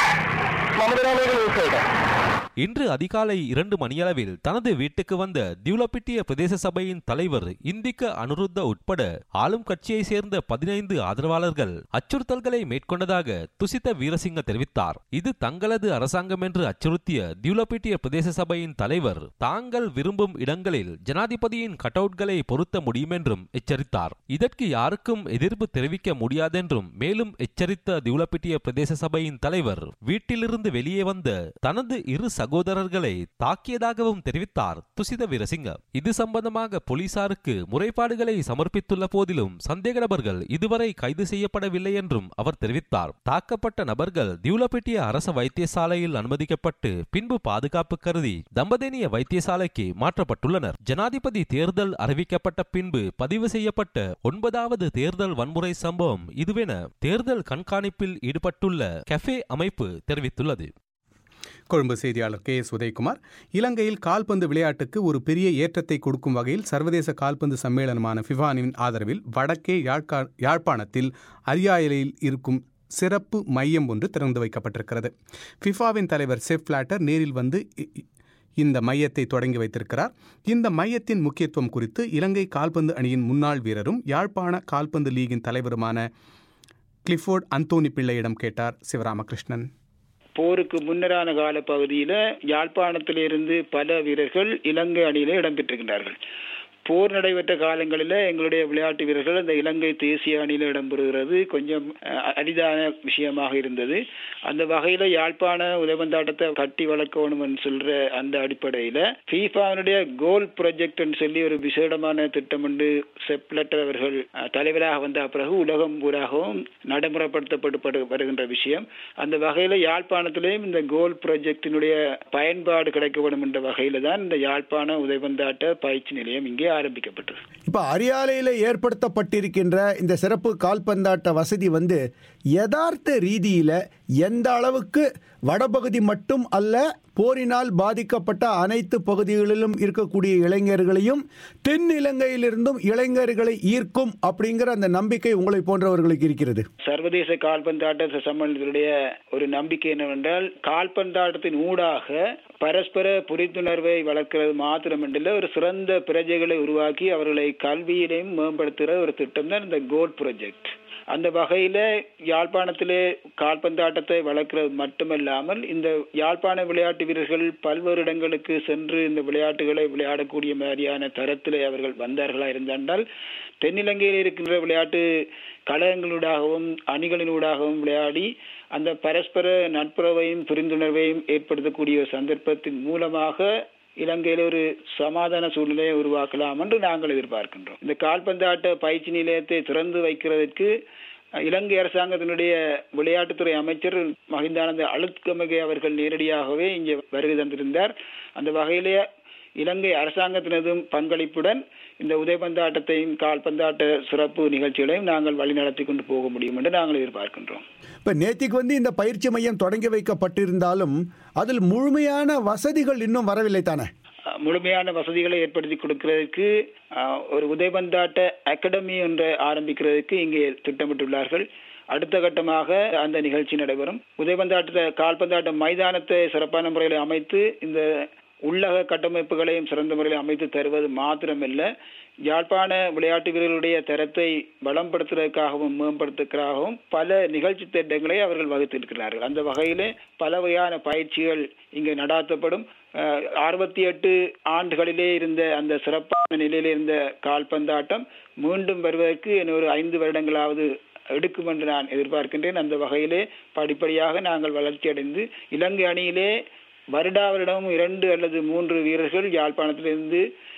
මම දෙනවා මේක නිවුස් එකට. இன்று அதிகாலை இரண்டு மணியளவில் தனது வீட்டுக்கு வந்த தியுலப்பிட்டிய பிரதேச சபையின் தலைவர் இந்திக்க அனுருத்த உட்பட ஆளும் கட்சியை சேர்ந்த பதினைந்து ஆதரவாளர்கள் அச்சுறுத்தல்களை மேற்கொண்டதாக துசித்த வீரசிங்க தெரிவித்தார் இது தங்களது அரசாங்கம் என்று அச்சுறுத்திய தியுலப்பிட்டிய பிரதேச சபையின் தலைவர் தாங்கள் விரும்பும் இடங்களில் ஜனாதிபதியின் கட்டவுட்களை பொருத்த முடியும் என்றும் எச்சரித்தார் இதற்கு யாருக்கும் எதிர்ப்பு தெரிவிக்க முடியாதென்றும் மேலும் எச்சரித்த தியுலப்பிட்டிய பிரதேச சபையின் தலைவர் வீட்டிலிருந்து வெளியே வந்த தனது இரு சகோதரர்களை தாக்கியதாகவும் தெரிவித்தார் துசித வீரசிங்க இது சம்பந்தமாக போலீசாருக்கு முறைப்பாடுகளை சமர்ப்பித்துள்ள போதிலும் சந்தேக நபர்கள் இதுவரை கைது செய்யப்படவில்லை என்றும் அவர் தெரிவித்தார் தாக்கப்பட்ட நபர்கள் தியூலப்பெட்டிய அரச வைத்தியசாலையில் அனுமதிக்கப்பட்டு பின்பு பாதுகாப்பு கருதி தம்பதேனிய வைத்தியசாலைக்கு மாற்றப்பட்டுள்ளனர் ஜனாதிபதி தேர்தல் அறிவிக்கப்பட்ட பின்பு பதிவு செய்யப்பட்ட ஒன்பதாவது தேர்தல் வன்முறை சம்பவம் இதுவென தேர்தல் கண்காணிப்பில் ஈடுபட்டுள்ள கெஃபே அமைப்பு தெரிவித்துள்ளது கொழும்பு செய்தியாளர் கே எஸ் உதயகுமார் இலங்கையில் கால்பந்து விளையாட்டுக்கு ஒரு பெரிய ஏற்றத்தை கொடுக்கும் வகையில் சர்வதேச கால்பந்து சம்மேளனமான ஃபிஃபானின் ஆதரவில் வடக்கே யாழ்கா யாழ்ப்பாணத்தில் அரியாலையில் இருக்கும் சிறப்பு மையம் ஒன்று திறந்து வைக்கப்பட்டிருக்கிறது ஃபிஃபாவின் தலைவர் செஃப் பிளாட்டர் நேரில் வந்து இ- இ- இந்த மையத்தை தொடங்கி வைத்திருக்கிறார் இந்த மையத்தின் முக்கியத்துவம் குறித்து இலங்கை கால்பந்து அணியின் முன்னாள் வீரரும் யாழ்ப்பாண கால்பந்து லீகின் தலைவருமான கிளிஃபோர்ட் அந்தோனி பிள்ளையிடம் கேட்டார் சிவராமகிருஷ்ணன் போருக்கு முன்னரான கால பகுதியில யாழ்ப்பாணத்திலிருந்து பல வீரர்கள் இலங்கை அணியில இடம்பெற்றிருக்கின்றார்கள் போர் நடைபெற்ற காலங்களில் எங்களுடைய விளையாட்டு வீரர்கள் அந்த இலங்கை தேசிய அணியில் இடம்பெறுகிறது கொஞ்சம் அஹ், அரிதான விஷயமாக இருந்தது அந்த வகையில யாழ்ப்பாண உதவந்தாட்டத்தை கட்டி வளர்க்கணும்னு சொல்ற அந்த அடிப்படையில ஃபீஃபாவினுடைய கோல் ப்ராஜெக்ட்னு சொல்லி ஒரு விசேடமான திட்டம் ஒன்று செப்லட்டர் அவர்கள் அஹ், தலைவராக வந்த பிறகு உலகம் பூராகவும் நடைமுறைப்படுத்தப்பட்டு வருகின்ற விஷயம் அந்த வகையில யாழ்ப்பாணத்திலேயும் இந்த கோல் ப்ராஜெக்டினுடைய பயன்பாடு கிடைக்கப்படும் என்ற வகையில தான் இந்த யாழ்ப்பாண உதவந்தாட்ட பயிற்சி நிலையம் இங்கே ஆரம்பிக்கப்பட்டது இப்போ அரியாலையில் ஏற்படுத்தப்பட்டிருக்கின்ற இந்த சிறப்பு கால்பந்தாட்ட வசதி வந்து யதார்த்த ரீதியில் எந்த அளவுக்கு வடபகுதி மட்டும் அல்ல போரினால் பாதிக்கப்பட்ட அனைத்து பகுதிகளிலும் இருக்கக்கூடிய இளைஞர்களையும் தென் இலங்கையிலிருந்தும் இளைஞர்களை ஈர்க்கும் அப்படிங்கிற அந்த நம்பிக்கை உங்களை போன்றவர்களுக்கு இருக்கிறது சர்வதேச கால்பந்தாட்ட சம்மேளனத்தினுடைய ஒரு நம்பிக்கை என்னவென்றால் கால்பந்தாட்டத்தின் ஊடாக பரஸ்பர புரிந்துணர்வை வளர்க்கிறது மாத்திரமன்றி ஒரு சிறந்த பிரஜைகளை உருவாக்கி அவர்களை கல்வியிலையும் மேம்படுத்துகிற ஒரு திட்டம் தான் இந்த கோல் ப்ராஜெக்ட் அந்த வகையில யாழ்ப்பாணத்திலே கால்பந்தாட்டத்தை வளர்க்கிறது மட்டுமல்லாமல் இந்த யாழ்ப்பாண விளையாட்டு வீரர்கள் பல்வேறு இடங்களுக்கு சென்று இந்த விளையாட்டுகளை விளையாடக்கூடிய மாதிரியான தரத்திலே அவர்கள் வந்தார்களா இருந்தால் தென்னிலங்கையில் இருக்கின்ற விளையாட்டு கழகங்களூடாகவும் அணிகளினூடாகவும் விளையாடி அந்த பரஸ்பர நட்புறவையும் புரிந்துணர்வையும் ஏற்படுத்தக்கூடிய ஒரு சந்தர்ப்பத்தின் மூலமாக இலங்கையில் ஒரு சமாதான சூழ்நிலையை உருவாக்கலாம் என்று நாங்கள் எதிர்பார்க்கின்றோம் இந்த கால்பந்தாட்ட பயிற்சி நிலையத்தை திறந்து வைக்கிறதற்கு அஹ், இலங்கை அரசாங்கத்தினுடைய விளையாட்டுத்துறை அமைச்சர் மகிந்தானந்த அழுத்கமகே அவர்கள் நேரடியாகவே இங்கே வருகை தந்திருந்தார் அந்த வகையிலே இலங்கை அரசாங்கத்தினதும் பங்களிப்புடன் இந்த உதைபந்தாட்டத்தையும் கால்பந்தாட்ட சிறப்பு நிகழ்ச்சிகளையும் நாங்கள் வழிநடத்தி கொண்டு போக முடியும் என்று நாங்கள் எதிர்பார்க்கின்றோம் இப்போ நேத்திக்கு வந்து இந்த பயிற்சி மையம் தொடங்கி வைக்கப்பட்டிருந்தாலும் அதில் முழுமையான வசதிகள் இன்னும் வரவில்லை தானே அஹ், முழுமையான வசதிகளை ஏற்படுத்தி கொடுக்கிறதுக்கு அஹ், ஒரு உதயபந்தாட்ட அகாடமி ஒன்றை ஆரம்பிக்கிறதுக்கு இங்கே திட்டமிட்டுள்ளார்கள் அடுத்த கட்டமாக அந்த நிகழ்ச்சி நடைபெறும் உதயபந்தாட்ட கால்பந்தாட்ட மைதானத்தை சிறப்பான முறையில் அமைத்து இந்த உள்ளக கட்டமைப்புகளையும் சிறந்த முறையில் அமைத்து தருவது மாத்திரமல்ல யாழ்ப்பாண விளையாட்டு வீரர்களுடைய தரத்தை பலப்படுத்துவதற்காகவும் மேம்படுத்துவதற்காகவும் பல நிகழ்ச்சி திட்டங்களை அவர்கள் வகுத்திருக்கிறார்கள் அந்த வகையிலே பல வகையான பயிற்சிகள் இங்கே நடாத்தப்படும் அஹ், அறுபத்தி எட்டு ஆண்டுகளிலே இருந்த அந்த சிறப்பான நிலையிலே இருந்த கால்பந்தாட்டம் மீண்டும் வருவதற்கு இன்னும் ஒரு ஐந்து வருடங்களாவது எடுக்கும் என்று நான் எதிர்பார்க்கின்றேன் அந்த வகையிலே படிப்படியாக நாங்கள் வளர்ச்சி அடைந்து இலங்கை அணியிலே வருடா வருடம் இரண்டு அல்லது மூன்று வீரர்கள் யாழ்ப்பாணத்திலிருந்து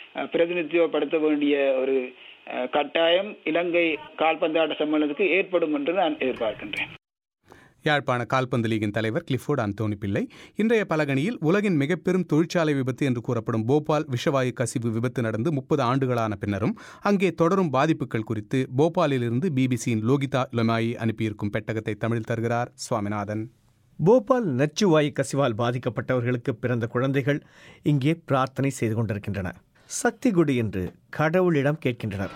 அஹ், பிரதிநிதித்துவப்படுத்த வேண்டிய ஒரு அஹ், கட்டாயம் இலங்கை கால்பந்தாட்ட சம்மேளனத்துக்கு ஏற்படும் என்று நான் எதிர்பார்க்கின்றேன் யாழ்ப்பாண கால்பந்து லீகின் தலைவர் கிளிஃபோர்ட் அந்தோனி பிள்ளை இன்றைய பலகணியில் உலகின் மிக பெரும் தொழிற்சாலை விபத்து என்று கூறப்படும் போபால் விஷவாயு கசிவு விபத்து நடந்து முப்பது ஆண்டுகளான பின்னரும் அங்கே தொடரும் பாதிப்புகள் குறித்து போபாலிலிருந்து பிபிசியின் லோகிதா லொமாயி அனுப்பியிருக்கும் பெட்டகத்தை தமிழில் தருகிறார் சுவாமிநாதன் போபால் நச்சுவாயு கசிவால் பாதிக்கப்பட்டவர்களுக்கு பிறந்த குழந்தைகள் இங்கே பிரார்த்தனை செய்து கொண்டிருக்கின்றன சக்தி குடி என்று கடவுளிடம் கேட்கின்றனர்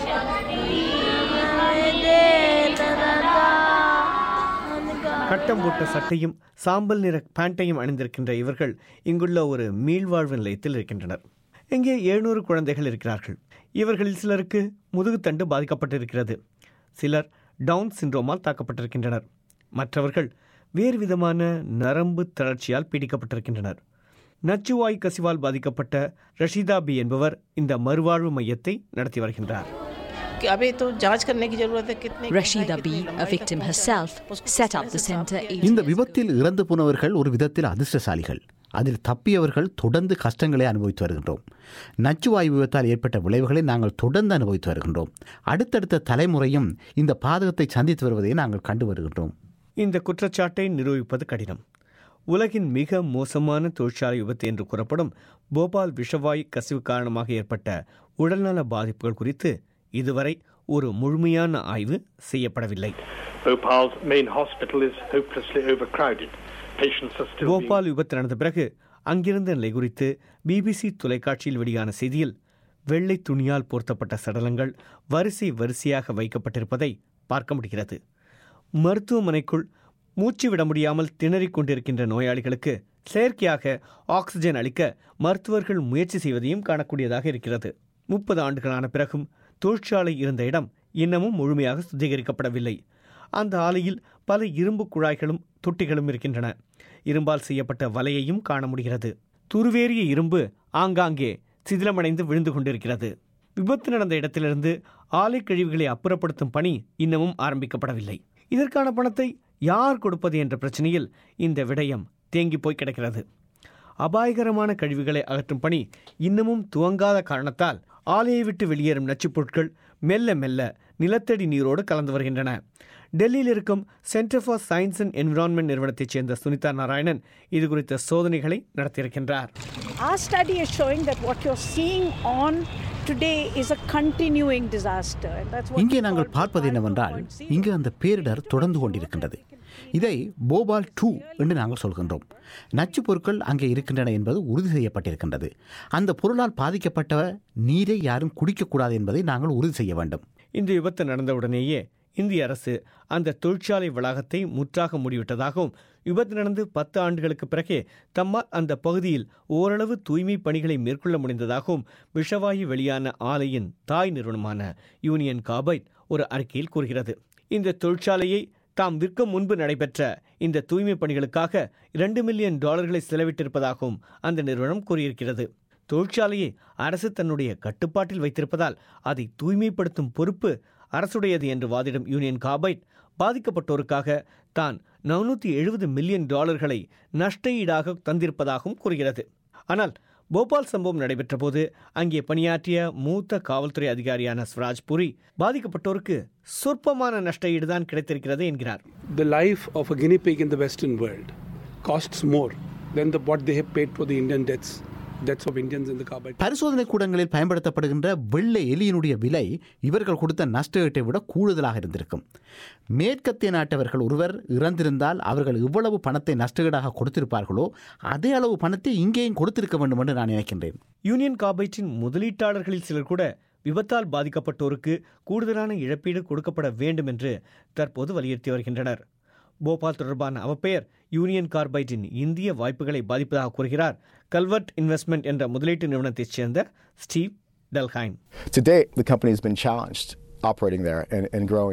கட்டம் போட்ட சட்டையும் சாம்பல் நிற பேண்ட்டையும் அணிந்திருக்கின்ற இவர்கள் இங்குள்ள ஒரு மீள்வாழ்வு நிலையத்தில் இருக்கின்றனர் இங்கே எழுநூறு குழந்தைகள் இருக்கிறார்கள் இவர்களில் சிலருக்கு முதுகுத்தண்டு பாதிக்கப்பட்டிருக்கிறது சிலர் டவுன் சிண்ட்ரோமால் தாக்கப்பட்டிருக்கின்றனர் மற்றவர்கள் வேறு விதமான நரம்பு தளர்ச்சியால் பீடிக்கப்பட்டிருக்கின்றனர் நச்சுவாய் கசிவால் பாதிக்கப்பட்ட ரஷீதா பி என்பவர் இந்த மறுவாழ்வு மையத்தை நடத்தி வருகின்றார் अभी तो जांच करने की जरूरत है कितने Rashida B, a victim herself, set up the center. இந்த விபத்தில் இறந்து போனவர்கள் ஒரு விதத்தில் அதிர்ஷ்டசாலிகள் அதில் தப்பியவர்கள் தொடர்ந்து கஷ்டங்களை அனுபவித்து வருகின்றோம் நச்சுவாயு விபத்தால் ஏற்பட்ட விளைவுகளை நாங்கள் தொடர்ந்து அனுபவித்து வருகின்றோம் அடுத்தடுத்த தலைமுறையும் இந்த பாதகத்தை சந்தித்து வருவதை நாங்கள் கண்டு வருகின்றோம் இந்த குற்றச்சாட்டை நிரூபிப்பது கடினம் உலகின் மிக மோசமான தொழிற்சாலை விபத்து என்று கூறப்படும் போபால் விஷவாயு கசிவு காரணமாக ஏற்பட்ட உடல்நல பாதிப்புகள் குறித்து இதுவரை ஒரு முழுமையான ஆய்வு செய்யப்படவில்லை Bhopal's main hospital is hopelessly overcrowded. Patients are still being Bhopal விபத்து நடந்த பிறகு அங்கிருந்த நிலை குறித்து பிபிசி தொலைக்காட்சியில் வெளியான செய்தியில் வெள்ளை துணியால் போர்த்தப்பட்ட சடலங்கள் வரிசை வரிசையாக வைக்கப்பட்டிருப்பதை பார்க்க முடிகிறது மருத்துவமனைக்குள் மூச்சு விட முடியாமல் திணறிக் கொண்டிருக்கின்ற நோயாளிகளுக்கு செயற்கையாக ஆக்சிஜன் அளிக்க மருத்துவர்கள் முயற்சி செய்வதையும் காணக்கூடியதாக இருக்கிறது முப்பது ஆண்டுகளான பிறகும் தொழிற்சாலை இருந்த இடம் இன்னமும் முழுமையாக சுத்திகரிக்கப்படவில்லை அந்த ஆலையில் பல இரும்பு குழாய்களும் தொட்டிகளும் இருக்கின்றன இரும்பால் செய்யப்பட்ட வலையையும் காண முடிகிறது துருவேறிய இரும்பு ஆங்காங்கே சிதிலமடைந்து விழுந்து கொண்டிருக்கிறது விபத்து நடந்த இடத்திலிருந்து ஆலை கழிவுகளை அப்புறப்படுத்தும் பணி இன்னமும் ஆரம்பிக்கப்படவில்லை இதற்கான பணத்தை யார் கொடுப்பது என்ற பிரச்சனையில் இந்த விடயம் தேங்கி போய் கிடக்கிறது அபாயகரமான கழிவுகளை அகற்றும் பணி இன்னமும் துவங்காத காரணத்தால் ஆலையை விட்டு வெளியேறும் நச்சுப் பொருட்கள் மெல்ல மெல்ல நிலத்தடி நீரோடு கலந்து வருகின்றன டெல்லியில் இருக்கும் centre for science and environment நிறுவனத்தைச் சேர்ந்த சுனிதா நாராயணன் இது குறித்த சோதனைகளை நடத்தியிருக்கின்றார் Our study is showing that what you're seeing on today is a continuing disaster. And that's what இங்கே நாங்கள் பார்ப்பது என்னவென்றால் இங்கு அந்த பேரிடர் தொடர்ந்து கொண்டிருக்கின்றது இதை போபால் டூ என்று நாங்கள் சொல்கின்றோம் நச்சுப் பொருட்கள் அங்கே இருக்கின்றன என்பது உறுதி செய்யப்பட்டிருக்கின்றது அந்த பொருளால் பாதிக்கப்பட்ட நீரை யாரும் குடிக்கக்கூடாது என்பதை நாங்கள் உறுதி செய்ய வேண்டும் இந்த விபத்து நடந்தவுடனேயே இந்திய அரசு அந்த தொழிற்சாலை வளாகத்தை முற்றாக மூடிவிட்டதாகவும் விபத்து நடந்து பத்து ஆண்டுகளுக்கு பிறகே தம்மால் அந்த பகுதியில் ஓரளவு தூய்மை பணிகளை மேற்கொள்ள முடிந்ததாகவும் விஷவாயு வெளியான ஆலையின் தாய் நிறுவனமான யூனியன் கார்பைட் ஒரு அறிக்கையில் கூறுகிறது இந்த தொழிற்சாலையை தாம் விற்கும் முன்பு நடைபெற்ற இந்த தூய்மை பணிகளுக்காக இரண்டு மில்லியன் டாலர்களை செலவிட்டிருப்பதாகவும் அந்த நிறுவனம் கூறியிருக்கிறது தொழிற்சாலையை அரசு தன்னுடைய கட்டுப்பாட்டில் வைத்திருப்பதால் அதை தூய்மைப்படுத்தும் பொறுப்பு அரசுடையது என்று வாதிடும் யூனியன் கார்பைட் பாதிக்கப்பட்டோருக்காக தான் நானூற்றி எழுபது மில்லியன் டாலர்களை நஷ்ட ஈடாக தந்திருப்பதாகவும் கூறுகிறது ஆனால் போபால் சம்பவம் நடைபெற்ற போது அங்கே பணியாற்றிய மூத்த காவல்துறை அதிகாரியான ஸ்வராஜ் புரி பாதிக்கப்பட்டோருக்கு சொற்பமான நஷ்ட ஈடுதான் கிடைத்திருக்கிறது என்கிறார் the life of a guinea pig in the Western world costs more than the, what they have paid for the Indian deaths, deaths of Indians in the carbide. பரிசோதனை கூடங்களில் பயன்படுத்தப்படுகின்ற வெள்ளை எலியினுடைய விலை இவர்கள் கொடுத்த நஷ்ட ஈட்டை விட கூடுதலாக இருந்திருக்கும் மேற்கத்திய நாட்டவர்கள் ஒருவர் இறந்திருந்தால் அவர்கள் இவ்வளவு பணத்தை நஷ்டஈடாக கொடுத்திருப்பார்களோ அதே அளவு பணத்தை இங்கேயும் கொடுத்திருக்க வேண்டும் என்று நான் நினைக்கின்றேன் யூனியன் கார்பைட்டின் முதலீட்டாளர்களில் சிலர் கூட விபத்தால் பாதிக்கப்பட்டோருக்கு கூடுதலான இழப்பீடு கொடுக்கப்பட வேண்டும் என்று தற்போது வலியுறுத்தி வருகின்றனர் போபால் தொடர்பான அவப்பெயர் யூனியன் கார்பைட்டின் இந்திய வாய்ப்புகளை பாதிப்பதாக கூறுகிறார் கல்வர்ட் இன்வெஸ்ட்மெண்ட் என்ற முதலீட்டு நிறுவனத்தைச் சேர்ந்த ஸ்டீவ் டல்ஹைன் To date, the company has been challenged operating there and, and growing there.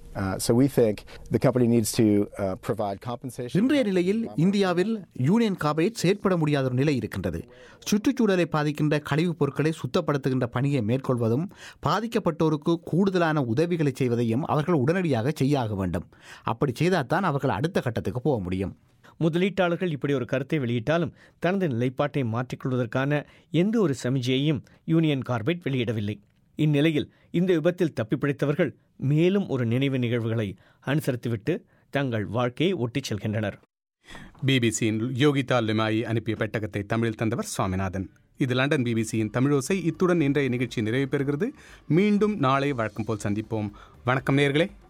Uh, so we think the company needs to uh, provide compensation. இன்றைய நிலையில் இந்தியாவில் யூனியன் கார்பரேட் செயற்பட முடியாத ஒரு நிலை இருக்கின்றது சுற்றுச்சூழலை பாதிக்கின்ற கழிவுப் பொருட்களை சுத்தப்படுத்துகின்ற பணியை மேற்கொள்வதும் பாதிக்கப்பட்டோருக்கு கூடுதலான உதவிகளை செய்வதையும் அவர்கள் உடனடியாக செய்யாக வேண்டும் அப்படி செய்தால்தான் அவர்கள் அடுத்த கட்டத்துக்கு போக முடியும் முதலீட்டாளர்கள் இப்படி ஒரு கருத்தை வெளியிட்டாலும் தனது நிலைப்பாட்டை மாற்றிக்கொள்வதற்கான எந்த ஒரு சமிஜையையும் யூனியன் கார்பைட் வெளியிடவில்லை இந்நிலையில் இந்த விபத்தில் தப்பிப்பிழைத்தவர்கள் மேலும் ஒரு நினைவு நிகழ்வுகளை அனுசரித்துவிட்டு தங்கள் வாழ்க்கையை ஒட்டிச் செல்கின்றனர் பிபிசியின் யோகிதா லிமாயி அனுப்பிய பெட்டகத்தை தமிழில் தந்தவர் சுவாமிநாதன் இது லண்டன் பிபிசியின் தமிழோசை இத்துடன் இன்றைய நிகழ்ச்சி நிறைவு பெறுகிறது மீண்டும் நாளை வழக்கம் போல் சந்திப்போம் வணக்கம் நேர்களே